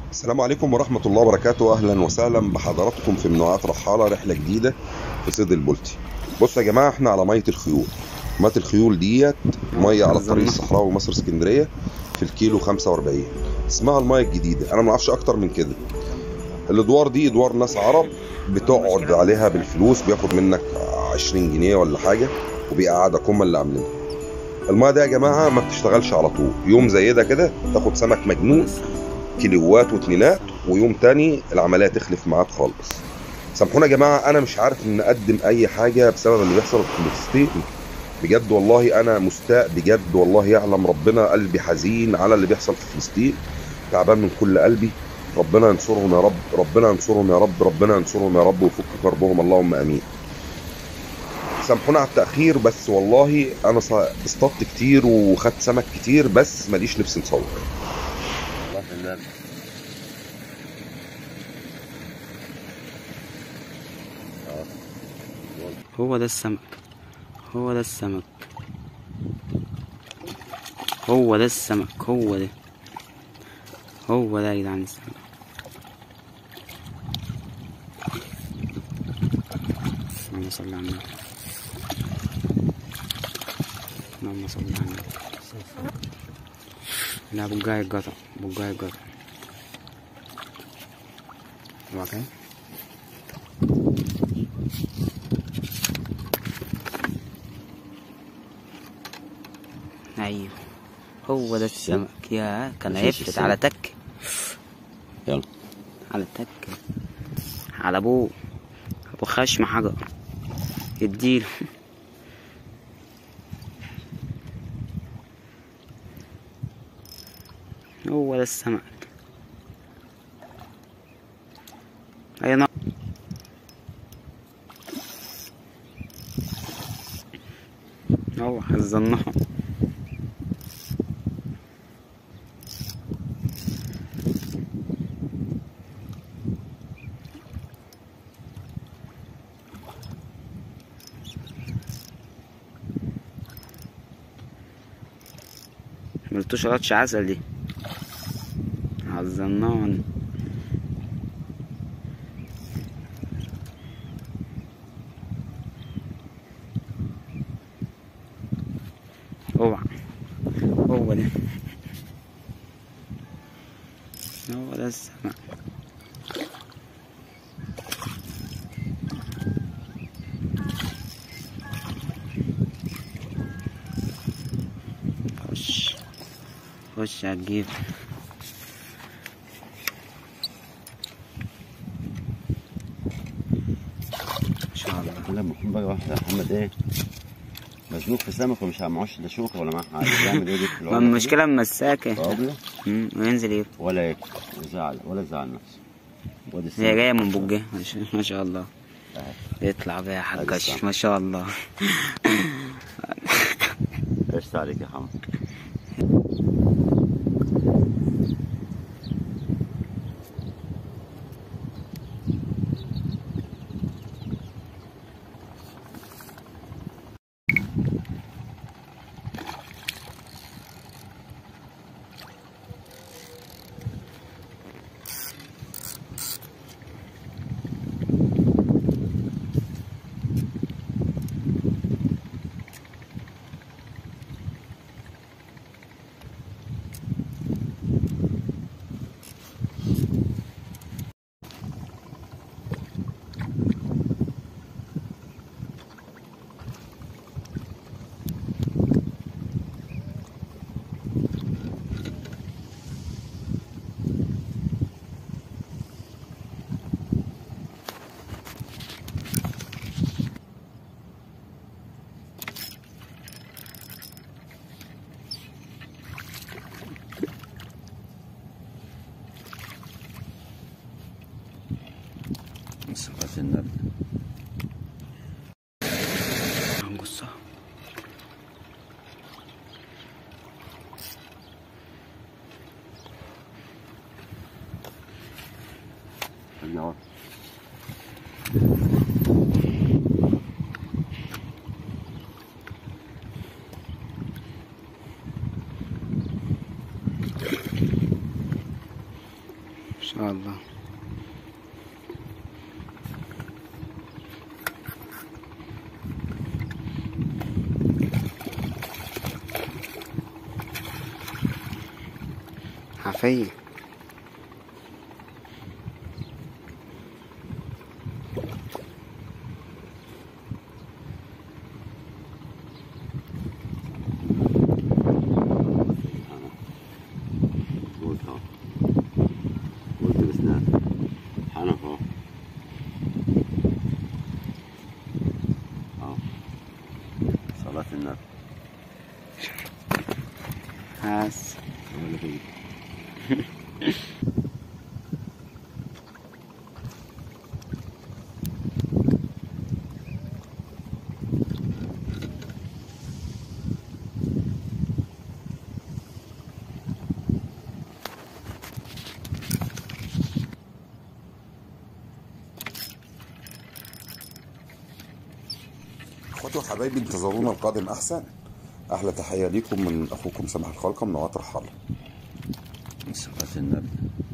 السلام عليكم ورحمة الله وبركاته أهلا وسهلا بحضراتكم في منوعات رحالة رحلة جديدة في صيد البلطي بصوا يا جماعة احنا على مية الخيول مية الخيول ديت مية على الطريق الصحراوي مصر اسكندرية في الكيلو 45 اسمها المية الجديدة أنا ما اعرفش أكتر من كده الأدوار دي أدوار ناس عرب بتقعد عليها بالفلوس بياخد منك 20 جنيه ولا حاجة وبيقعدك هم اللي عاملينها المية دي يا جماعة ما بتشتغلش على طول يوم زي ده كده تاخد سمك مجنون كيلوات واتنينات ويوم تاني العمليه تخلف معاك خالص سامحونا يا جماعه انا مش عارف ان اقدم اي حاجه بسبب اللي بيحصل في فلسطين بجد والله انا مستاء بجد والله يعلم ربنا قلبي حزين على اللي بيحصل في فلسطين تعبان من كل قلبي ربنا ينصرهم يا رب ربنا ينصرهم يا رب ربنا ينصرهم يا رب ويفك كربهم اللهم امين سامحونا على التاخير بس والله انا ص- اصطدت كتير وخدت سمك كتير بس ماليش نفسي نصور الله فنان هو ده السمك هو ده السمك هو ده السمك هو ده هو ده يا جدعان السمك اللهم صل على النبي اللهم صل على النبي لا بقاية قطع بقاية قطع واقع ايوه هو ده السمك يا كان مفيش هيفلت السمك. على تك يلا على تك على ابوه ابو خشم حجر يديله هو ده السمك اي نعم هو حزناه ملتوش راتش عسل دي حزنان اوعى هو ده هو ده السمك خش خش هتجيب ان شاء الله لما يكون بقى واحد يا محمد ايه مزنوق في سمك ومش معهوش لا شوكه ولا معاه حاجه يعمل ايه دي في ما العمر المشكلة مساكة كده؟ طابله مم، وينزل ياكل ولا ياكل يزعل ولا يزعل نفسه وادي هي السمك جاية من بوجه ما شاء- ما شاء الله أهي. يطلع بيها حقش السمك. ما شاء الله قشطة عليك يا حمد بس النبي هنقصها خليني اقعد شاء الله حفية قلت اهو قلت بسنان حنف اهو اهو صلاة النبي حاس اقول لك ايه اخواتي وحبايبي انتظرونا القادم احسن احلى تحيه ليكم من اخوكم سامح الخلقه من نواه رحاله صلاة النبي